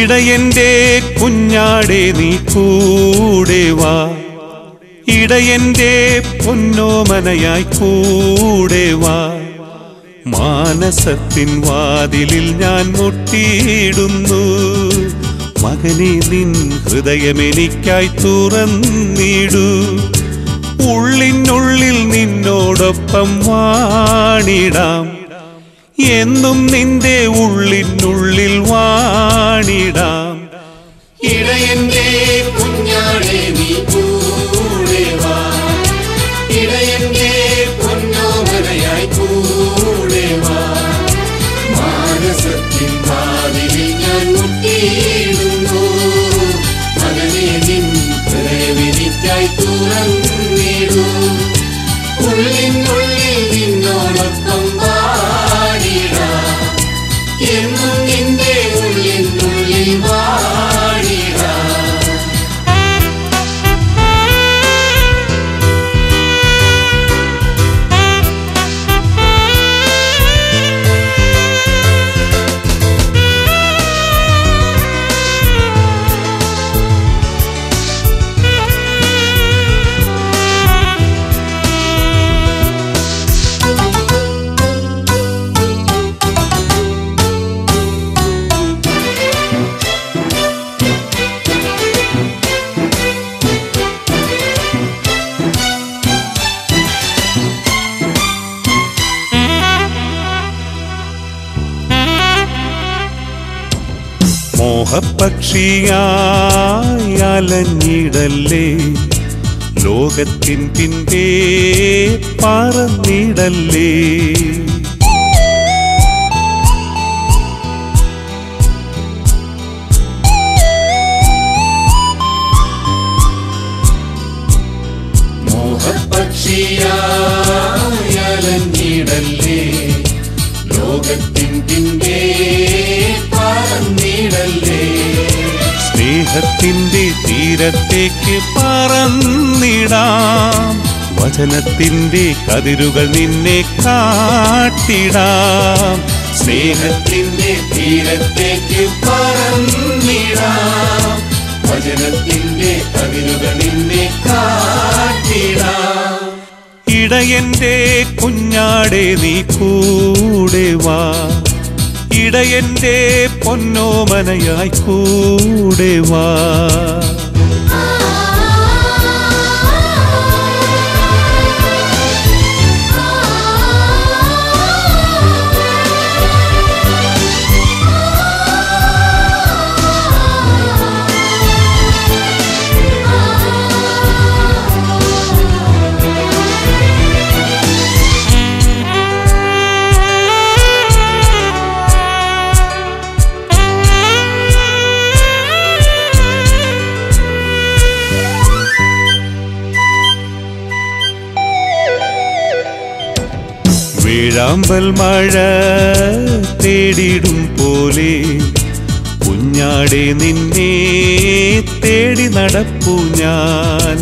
ഇടയന്റെ കുഞ്ഞാടെ നീ കൂടെ വാ ഇടയന്റെ പൊന്നോമനയായി കൂടെ വാ മാനസത്തിൻ വാതിലിൽ ഞാൻ മുട്ടിയിടുന്നു മകനെ നിൻ ഹൃദയമെനിക്കായി തുറന്നിടൂ ഉള്ളിനുള്ളിൽ നിന്നോടൊപ്പം വാണിടാം എന്നും നിന്റെ ഉള്ളിനുള്ളിൽ വാണിടാം ഇടയന്റെ കുഞ്ഞാടെ നീ കൂടെ വാ ഇടയന്റെ പൊന്നോമനയായി കൂടെ വാ മാനസത്തിൻ വാതിലിൽ ഞാൻ മുട്ടിയിടുന്നു മകനെ നിൻ ഹൃദയമെനിക്കായി തുറന്നിടൂ ഉള്ളിനുള്ളിൽ നിന്നോടൊപ്പം വാടിടാം എന്നും നിന്റെ ഉള്ളിനുള്ളിൽ വാടിടാം മോഹപക്ഷിയായി അലഞ്ഞിടല്ലേ ലോകത്തിൻ പിൻപേ പറന്നിടല്ലേ മോഹപക്ഷിയായലഞ്ഞിടല്ലേ ലോകത്തിൻ പിൻപേ പറന്നിടല്ലേ സ്നേഹത്തിന്റെ തീരത്തേക്ക് പറന്നിടാം വചനത്തിന്റെ കതിരുകൾ നിന്നെ കാട്ടിടാം സ്നേഹത്തിന്റെ തീരത്തേക്ക് പറന്നിടാം വചനത്തിന്റെ കവിലുകൾ നിന്നെ കാട്ടിടാം ഇടയന്റെ കുഞ്ഞാടെ നീ കൂടെ വാ ഇടയന്റെ പൊന്നോമനയായി കൂടെ വാ വീഴാമ്പൽ മഴ തേടിടും പോലെ കുഞ്ഞാടെ നിന്നെ തേടി നടപ്പു ഞാൻ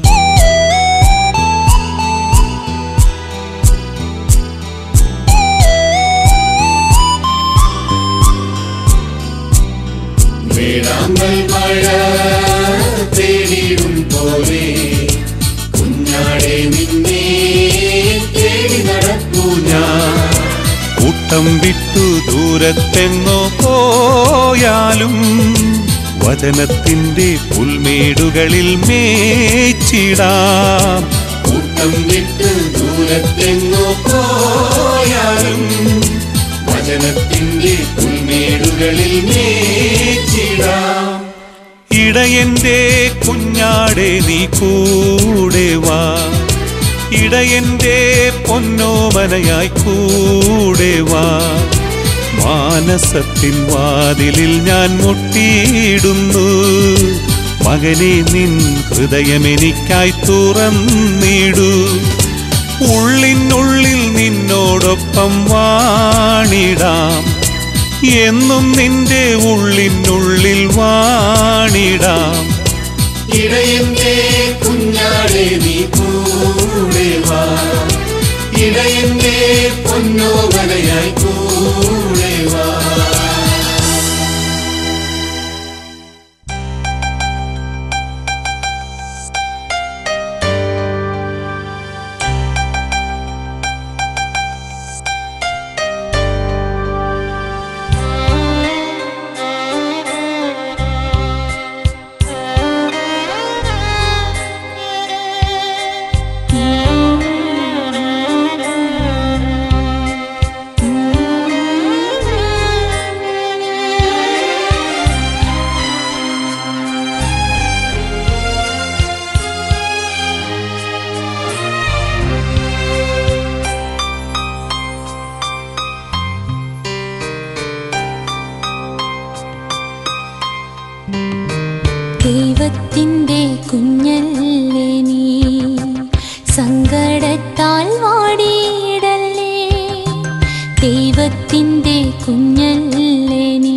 വീടാമ്പൽ മഴ തേടിയിടും പോലെ കുഞ്ഞാടെ നിന്നെ തേടി നടക്കൂ ഞാൻ കൂട്ടം വിട്ടു ദൂരത്തെങ്ങോ പോയാലും വചനത്തിന്റെ പുൽമേടുകളിൽ മേച്ചിടാം കൂട്ടം വിട്ട് ദൂരത്തെങ്ങോ പോയാലും വചനത്തിന്റെ പുൽമേടുകളിൽ മേച്ചിടാം ഇടയന്റെ കുഞ്ഞാടെ നീ കൂടെ വാ ഇടയന്റെ പൊന്നോമനയായി കൂടെ വാ മാനസത്തിൻ വാതിലിൽ ഞാൻ മുട്ടിയിടുന്നു മകനെ നിൻ ഹൃദയമെനിക്കായി തുറന്നിടൂ ഉള്ളിനുള്ളിൽ നിന്നോടൊപ്പം വാണിടാം എന്നും നിന്റെ ഉള്ളിനുള്ളിൽ വാണിടാം ഇടയന്റെ കുഞ്ഞാടെ നീ കൂടെ വാ ഇടയന്റെ പൊന്നോമനയായി കൂടെ വാ സങ്കടത്താൽ വാടിയിടല്ലേ ദൈവത്തിൻ്റെ കുഞ്ഞല്ലേ നീ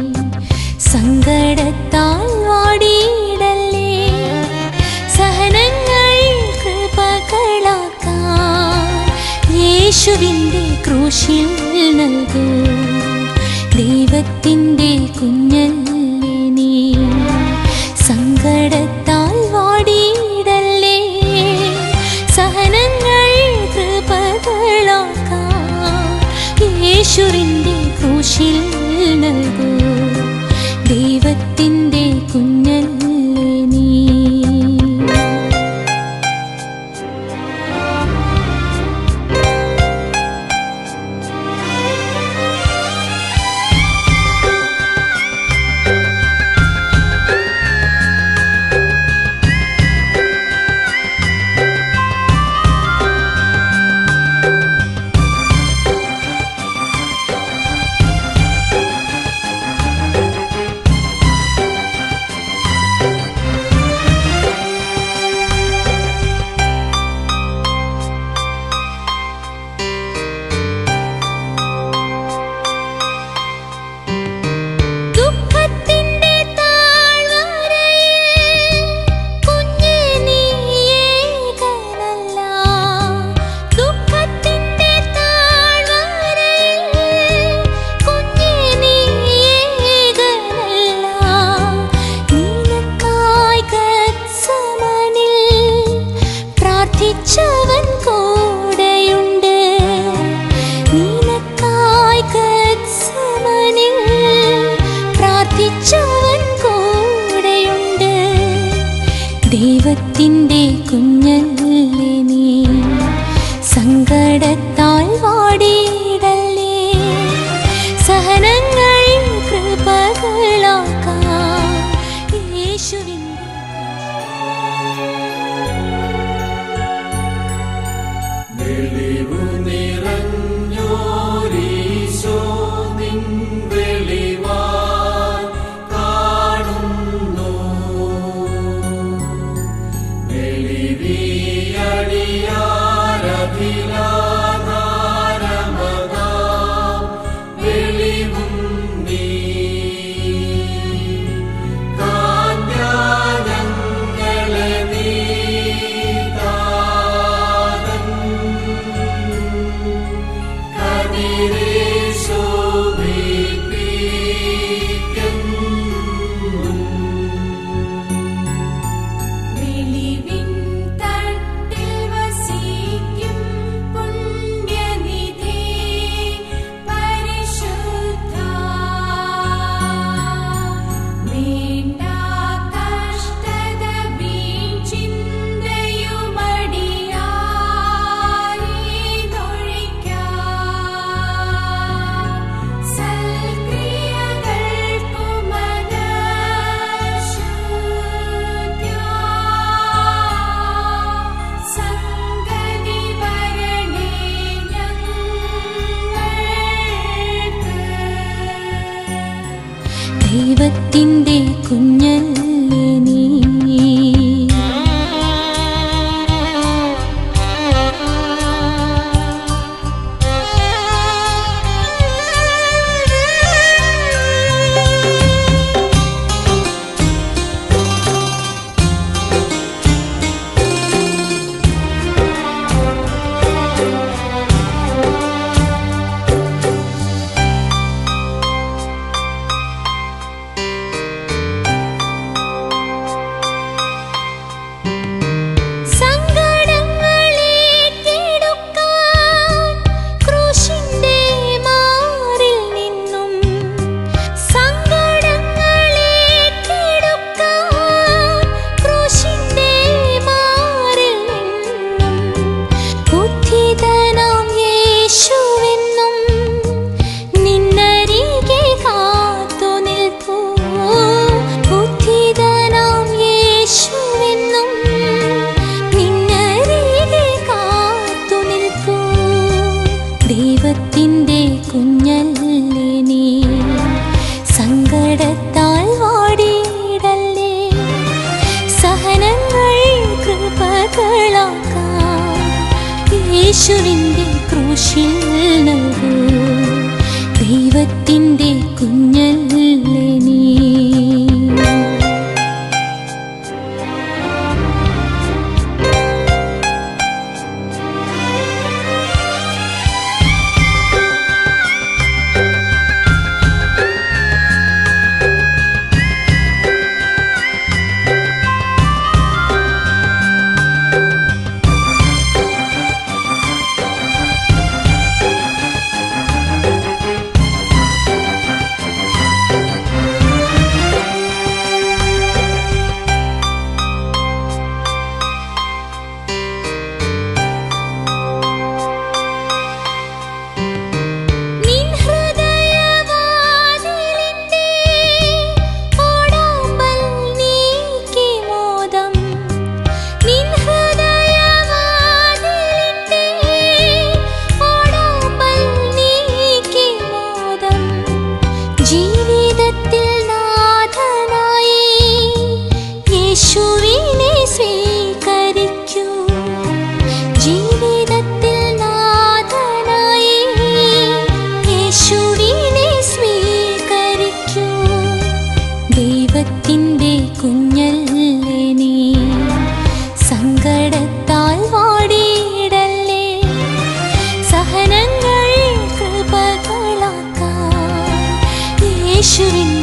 സങ്കടത്താൽ വാടിയിടല്ലേ സഹനങ്ങൾ കൃപകളാക്കാൻ യേശുവിൻ്റെ ക്രൂശിൽ നൽകൂ ദൈവത്തിൻ്റെ കുഞ്ഞല്ലേ നീ സങ്കടത്താൽ വാടിയിടല്ലേ സഹനങ്ങൾ കൃപകളാക്കാൻ യേശുവിൻ്റെ ക്രൂശിൽ നൽകൂ ദൈവത്തിൻ്റെ കുഞ്ഞല്ലേ നീ ദുഃഖത്തിന്റെ താഴ്വരയിൽ കുഞ്ഞേ നീ ഏകനല്ല ദുഃഖത്തിന്റെ താഴ്വരയിൽ കുഞ്ഞേ നീ ഏകനല്ല നിനക്കായി ഗത്സമനിൽ പ്രാർത്ഥിച്ചവൻ കൂടെയുണ്ട് നിനക്കായി ഗത്സമനിൽ പ്രാർത്ഥിച്ചവൻ കൂടെയുണ്ട് ദൈവത്തിൻ്റെ കുഞ്ഞല്ലേ നീ സങ്കടത്താൽ വാടിയിടല്ലേ സഹനങ്ങൾ കൃപകളാക്കാൻ യേശുവിൻ്റെ വെളിവു നിറഞ്ഞോരീശോ നിൻ വെളിവാൻ കാണുന്നു വെളിവിയടി യേശുവിൻ്റെ ക്രൂശിൽ നൽകൂ ദൈവത്തിൻ്റെ കുഞ്ഞല്ലേ നീ നിൻ ഹൃദയവാതിലിന്റെ ഓടാമ്പൽ നീക്കി മോദം നിൻ ഹൃദയവാതിലിന്റെ ഓടാമ്പൽ നീക്കി മോദം ജീവിതത്തിൽ നാഥനായി യേശുവിനെ സ്വീകരിക്കൂ ജീവിതത്തിൽ നാഥനായി യേശുവിനെ സ്വീകരിക്കൂ ദൈവത്തിൻ്റെ കുഞ്ഞല്ലേ നീ സങ്കടത്താൽ വാടിയിടല്ലേ സഹനങ്ങൾ കൃപകളാക്കാൻ യേശുവിൻ